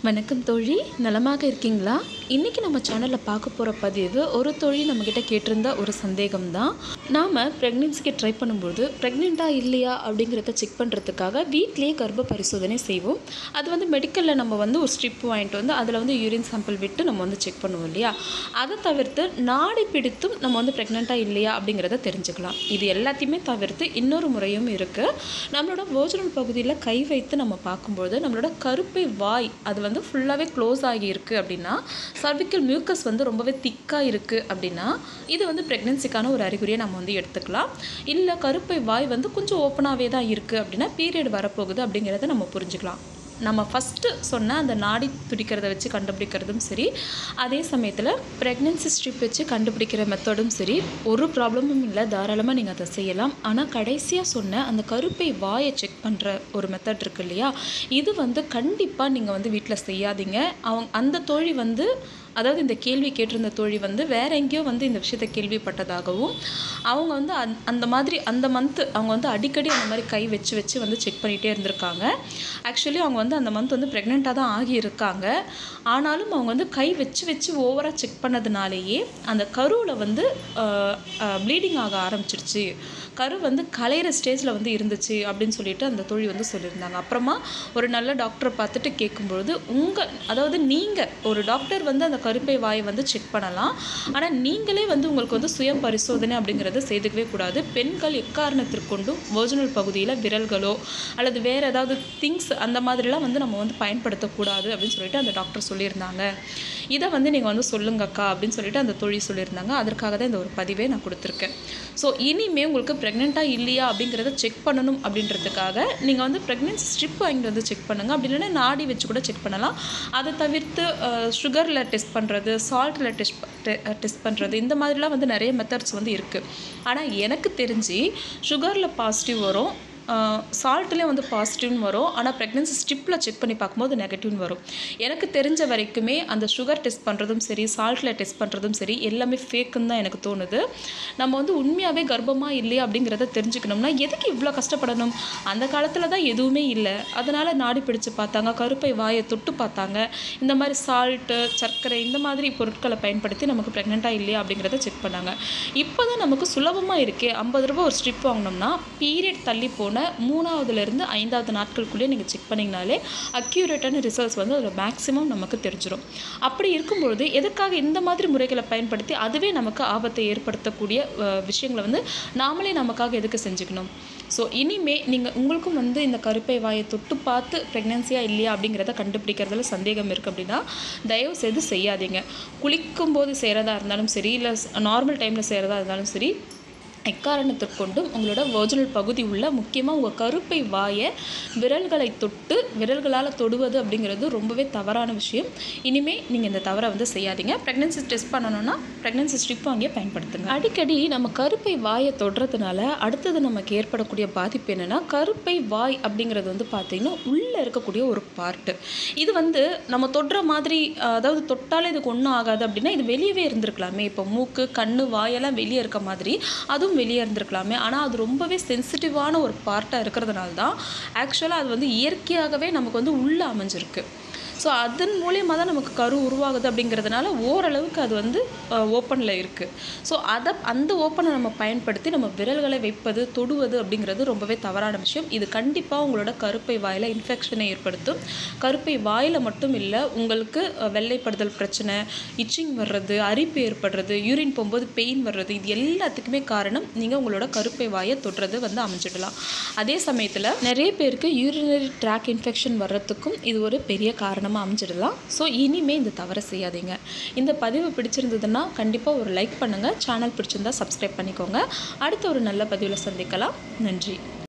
வணக்கம் தோழி நலமாக இருக்கீங்களா இன்றைக்கி நம்ம சேனலில் பார்க்க போகிற பதிவு ஒரு தோழி நம்மக்கிட்ட கேட்டிருந்த ஒரு சந்தேகம் தான் நாம் ப்ரெக்னென்சிக்கு ட்ரை பண்ணும்போது ப்ரெக்னெண்ட்டாக இல்லையா அப்படிங்கிறத செக் பண்ணுறதுக்காக வீட்டிலேயே கர்ப்ப பரிசோதனை செய்வோம் அது வந்து மெடிக்கலில் நம்ம வந்து ஒரு ஸ்ட்ரிப் வாங்கிட்டு வந்து அதில் வந்து யூரின் சாம்பிள் விட்டு நம்ம வந்து செக் பண்ணுவோம் இல்லையா அதை தவிர்த்து நாடி பிடித்தும் நம்ம வந்து ப்ரெக்னெண்ட்டாக இல்லையா அப்படிங்கிறத தெரிஞ்சுக்கலாம் இது எல்லாத்தையுமே தவிர்த்து இன்னொரு முறையும் இருக்குது நம்மளோட ஓஜனல் பகுதியில் கை வைத்து நம்ம பார்க்கும்போது நம்மளோட கருப்பை வாய் அது வந்து ஃபுல்லாகவே க்ளோஸ் ஆகி இருக்குது அப்படின்னா சர்விக்கல் மியூக்கஸ் வந்து ரொம்பவே திக்காக இருக்குது அப்படின்னா இது வந்து ப்ரெக்னென்சிக்கான ஒரு அறிகுறியை நம்ம வந்து எடுத்துக்கலாம் இல்லை கருப்பை வாய் வந்து கொஞ்சம் ஓப்பனாகவே தான் இருக்குது அப்படின்னா பீரியட் வரப்போகுது அப்படிங்கிறத நம்ம புரிஞ்சுக்கலாம் நம்ம ஃபஸ்ட்டு சொன்ன அந்த நாடி துடிக்கிறத வச்சு கண்டுபிடிக்கிறதும் சரி அதே சமயத்தில் ப்ரெக்னென்சி ஸ்ட்ரிப் வச்சு கண்டுபிடிக்கிற மெத்தடும் சரி ஒரு ப்ராப்ளமும் இல்லை தாராளமாக நீங்கள் அதை செய்யலாம் ஆனால் கடைசியாக சொன்ன அந்த கருப்பை வாயை செக் பண்ணுற ஒரு மெத்தட் இருக்கு இல்லையா இது வந்து கண்டிப்பாக நீங்கள் வந்து வீட்டில் செய்யாதீங்க அவங்க அந்த தோழி வந்து அதாவது இந்த கேள்வி கேட்டிருந்த தோழி வந்து வேற எங்கேயோ வந்து இந்த விஷயத்தை கேள்விப்பட்டதாகவும் அவங்க வந்து அந் அந்த மாதிரி அந்த மந்த்து அவங்க வந்து அடிக்கடி அந்த மாதிரி கை வச்சு வச்சு வந்து செக் பண்ணிகிட்டே இருந்திருக்காங்க ஆக்சுவலி அவங்க வந்து அந்த மந்த் வந்து ப்ரெக்னெண்ட்டாக தான் ஆகி இருக்காங்க ஆனாலும் அவங்க வந்து கை வச்சு வச்சு ஓவராக செக் பண்ணதுனாலேயே அந்த கருவில் வந்து ப்ளீடிங் ஆக ஆரம்பிச்சிருச்சு கரு வந்து கலையிற ஸ்டேஜில் வந்து இருந்துச்சு அப்படின்னு சொல்லிட்டு அந்த தோழி வந்து சொல்லியிருந்தாங்க அப்புறமா ஒரு நல்ல டாக்டரை பார்த்துட்டு கேட்கும்பொழுது உங்கள் அதாவது நீங்கள் ஒரு டாக்டர் வந்து அந்த கருப்பை வாயை வந்து செக் பண்ணலாம் ஆனால் நீங்களே வந்து உங்களுக்கு வந்து சுய பரிசோதனை அப்படிங்கிறத செய்துக்கவே கூடாது பெண்கள் எக்காரணத்திற்கொண்டும் ஒரிஜினல் பகுதியில் விரல்களோ அல்லது வேறு ஏதாவது திங்ஸ் அந்த மாதிரிலாம் வந்து நம்ம வந்து பயன்படுத்தக்கூடாது அப்படின்னு சொல்லிட்டு அந்த டாக்டர் சொல்லியிருந்தாங்க இதை வந்து நீங்கள் வந்து சொல்லுங்கக்கா அப்படின்னு சொல்லிட்டு அந்த தொழில் சொல்லியிருந்தாங்க அதற்காக தான் இந்த ஒரு பதிவே நான் கொடுத்துருக்கேன் ஸோ இனிமேல் உங்களுக்கு ப்ரெக்னெண்ட்டாக இல்லையா அப்படிங்கிறத செக் பண்ணணும் அப்படின்றதுக்காக நீங்கள் வந்து ப்ரெக்னென்சி ஸ்ட்ரிப் வாங்கிட்டு வந்து செக் பண்ணுங்கள் அப்படி இல்லைன்னா நாடி வச்சு கூட செக் பண்ணலாம் அதை தவிர்த்து சுகரில் டெஸ்ட் பண்ணுறது சால்ட்டில் டெஸ்ட் டெஸ்ட் பண்ணுறது இந்த மாதிரிலாம் வந்து நிறைய மெத்தட்ஸ் வந்து இருக்குது ஆனால் எனக்கு தெரிஞ்சு சுகரில் பாசிட்டிவ் வரும் சால்ட்லேயும் வந்து பாசிட்டிவ்னு வரும் ஆனால் ப்ரெக்னென்சி ஸ்ட்ரிப்பில் செக் பண்ணி பார்க்கும்போது நெகட்டிவ்னு வரும் எனக்கு தெரிஞ்ச வரைக்குமே அந்த சுகர் டெஸ்ட் பண்ணுறதும் சரி சால்ட்டில் டெஸ்ட் பண்ணுறதும் சரி எல்லாமே ஃபேக்குன்னு தான் எனக்கு தோணுது நம்ம வந்து உண்மையாகவே கர்ப்பமாக இல்லையா அப்படிங்கிறத தெரிஞ்சுக்கணும்னா எதுக்கு இவ்வளோ கஷ்டப்படணும் அந்த காலத்தில் தான் எதுவுமே இல்லை அதனால் நாடி பிடிச்சு பார்த்தாங்க கருப்பை வாயை தொட்டு பார்த்தாங்க இந்த மாதிரி சால்ட்டு சர்க்கரை இந்த மாதிரி பொருட்களை பயன்படுத்தி நமக்கு ப்ரெக்னெண்ட்டாக இல்லையா அப்படிங்கிறத செக் பண்ணாங்க இப்போ தான் நமக்கு சுலபமாக இருக்கே ஐம்பது ரூபா ஒரு ஸ்ட்ரிப் வாங்கினோம்னா பீரியட் தள்ளி போன மூணாவதுலேருந்து ஐந்தாவது நாட்களுக்குள்ளேயே நீங்கள் செக் பண்ணிங்கனாலே அக்யூரேட்டான ரிசல்ட்ஸ் வந்து அதில் மேக்ஸிமம் நமக்கு தெரிஞ்சிடும் அப்படி இருக்கும்பொழுது எதுக்காக இந்த மாதிரி முறைகளை பயன்படுத்தி அதுவே நமக்கு ஆபத்தை ஏற்படுத்தக்கூடிய விஷயங்களை வந்து நாமளே நமக்காக எதுக்கு செஞ்சுக்கணும் ஸோ இனிமே நீங்கள் உங்களுக்கும் வந்து இந்த கருப்பை வாயை தொட்டு பார்த்து ப்ரெக்னென்சியாக இல்லையா அப்படிங்கிறத கண்டுபிடிக்கிறதுல சந்தேகம் இருக்குது அப்படின்னா தயவு செய்து செய்யாதீங்க குளிக்கும் போது செய்கிறதா இருந்தாலும் சரி இல்லை நார்மல் டைமில் செய்கிறதா இருந்தாலும் சரி எக்காரணத்திற்கொண்டும் உங்களோட ஒரிஜினல் பகுதி உள்ள முக்கியமாக உங்கள் கருப்பை வாயை விரல்களை தொட்டு விரல்களால் தொடுவது அப்படிங்கிறது ரொம்பவே தவறான விஷயம் இனிமேல் நீங்கள் இந்த தவறை வந்து செய்யாதீங்க ப்ரெக்னென்சி டெஸ்ட் பண்ணணும்னா ப்ரெக்னென்சி ஸ்ட்ரிப் வாங்கியே பயன்படுத்துங்க அடிக்கடி நம்ம கருப்பை வாயை தொடுறதுனால அடுத்தது நமக்கு ஏற்படக்கூடிய பாதிப்பு என்னென்னா கருப்பை வாய் அப்படிங்கிறது வந்து பார்த்திங்கன்னா உள்ளே இருக்கக்கூடிய ஒரு பார்ட்டு இது வந்து நம்ம தொடுற மாதிரி அதாவது தொட்டாலே இதுக்கு ஒன்றும் ஆகாது அப்படின்னா இது வெளியவே இருந்திருக்கலாமே இப்போ மூக்கு கண் வாயெல்லாம் வெளியே இருக்க மாதிரி அதுவும் அதுவும் வெளியே இருந்திருக்கலாமே ஆனால் அது ரொம்பவே சென்சிட்டிவான ஒரு பார்ட்டாக இருக்கிறதுனால தான் ஆக்சுவலாக அது வந்து இயற்கையாகவே நமக்கு வந்து உள்ளே அமைஞ்சிருக்கு ஸோ அதன் மூலியமாக தான் நமக்கு கரு உருவாகுது அப்படிங்கிறதுனால ஓரளவுக்கு அது வந்து ஓப்பனில் இருக்குது ஸோ அதை அந்த ஓப்பனை நம்ம பயன்படுத்தி நம்ம விரல்களை வைப்பது தொடுவது அப்படிங்கிறது ரொம்பவே தவறான விஷயம் இது கண்டிப்பாக உங்களோட கருப்பை வாயில் இன்ஃபெக்ஷனை ஏற்படுத்தும் கருப்பை வாயில் மட்டும் இல்லை உங்களுக்கு வெள்ளைப்படுதல் பிரச்சனை இச்சிங் வர்றது அரிப்பு ஏற்படுறது யூரின் போகும்போது பெயின் வர்றது இது எல்லாத்துக்குமே காரணம் நீங்கள் உங்களோட கருப்பை வாயை தொடுறது வந்து அமைஞ்சிடலாம் அதே சமயத்தில் நிறைய பேருக்கு யூரினரி ட்ராக் இன்ஃபெக்ஷன் வர்றதுக்கும் இது ஒரு பெரிய காரணம் காரணமாக அமைஞ்சிடலாம் ஸோ இனிமேல் இந்த தவறை செய்யாதீங்க இந்த பதிவு பிடிச்சிருந்ததுன்னா கண்டிப்பாக ஒரு லைக் பண்ணுங்கள் சேனல் பிடிச்சிருந்தா சப்ஸ்கிரைப் பண்ணிக்கோங்க அடுத்த ஒரு நல்ல பதிவில் சந்திக்கலாம் நன்றி